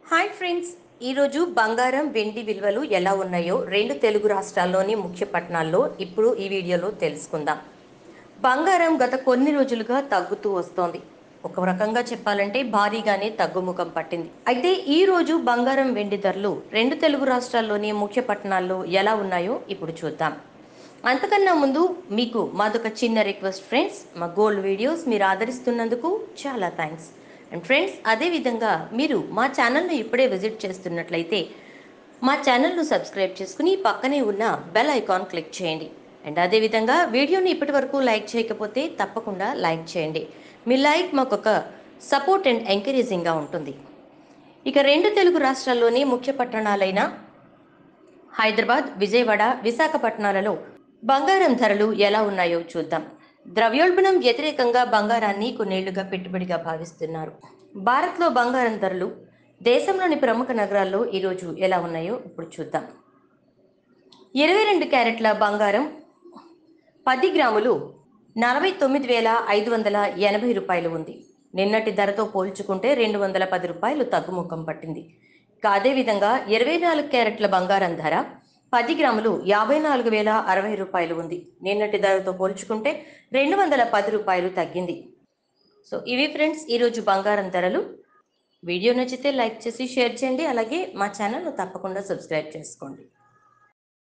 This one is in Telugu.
హాయ్ ఫ్రెండ్స్ ఈరోజు బంగారం వెండి విలువలు ఎలా ఉన్నాయో రెండు తెలుగు రాష్ట్రాల్లోని ముఖ్య పట్టణాల్లో ఇప్పుడు ఈ వీడియోలో తెలుసుకుందాం బంగారం గత కొన్ని రోజులుగా తగ్గుతూ వస్తోంది ఒక రకంగా చెప్పాలంటే భారీగానే తగ్గుముఖం పట్టింది అయితే ఈ రోజు బంగారం వెండి ధరలు రెండు తెలుగు రాష్ట్రాల్లోని ముఖ్య పట్టణాల్లో ఎలా ఉన్నాయో ఇప్పుడు చూద్దాం అంతకన్నా ముందు మీకు మాదొక చిన్న రిక్వెస్ట్ ఫ్రెండ్స్ మా గోల్డ్ వీడియోస్ మీరు ఆదరిస్తున్నందుకు చాలా థ్యాంక్స్ అండ్ ఫ్రెండ్స్ అదేవిధంగా మీరు మా ఛానల్ను ఇప్పుడే విజిట్ చేస్తున్నట్లయితే మా ఛానల్ను సబ్స్క్రైబ్ చేసుకుని పక్కనే ఉన్న బెల్ ఐకాన్ క్లిక్ చేయండి అండ్ అదేవిధంగా వీడియోని ఇప్పటి వరకు లైక్ చేయకపోతే తప్పకుండా లైక్ చేయండి మీ లైక్ మాకు ఒక సపోర్ట్ అండ్ ఎంకరేజింగ్గా ఉంటుంది ఇక రెండు తెలుగు రాష్ట్రాల్లోని ముఖ్య పట్టణాలైన హైదరాబాద్ విజయవాడ విశాఖపట్నాలలో బంగారం ధరలు ఎలా ఉన్నాయో చూద్దాం ద్రవ్యోల్బణం వ్యతిరేకంగా బంగారాన్ని కొన్నేళ్లుగా పెట్టుబడిగా భావిస్తున్నారు భారత్లో బంగారం ధరలు దేశంలోని ప్రముఖ నగరాల్లో ఈరోజు ఎలా ఉన్నాయో ఇప్పుడు చూద్దాం ఇరవై రెండు క్యారెట్ల బంగారం పది గ్రాములు నలభై తొమ్మిది వేల ఐదు వందల ఎనభై రూపాయలు ఉంది నిన్నటి ధరతో పోల్చుకుంటే రెండు వందల పది రూపాయలు తగ్గుముఖం పట్టింది ఇక అదేవిధంగా ఇరవై నాలుగు క్యారెట్ల బంగారం ధర పది గ్రాములు యాభై నాలుగు వేల అరవై రూపాయలు ఉంది నిన్నటి ధరతో పోల్చుకుంటే రెండు వందల పది రూపాయలు తగ్గింది సో ఇవి ఫ్రెండ్స్ ఈరోజు బంగారం ధరలు వీడియో నచ్చితే లైక్ చేసి షేర్ చేయండి అలాగే మా ఛానల్ను తప్పకుండా సబ్స్క్రైబ్ చేసుకోండి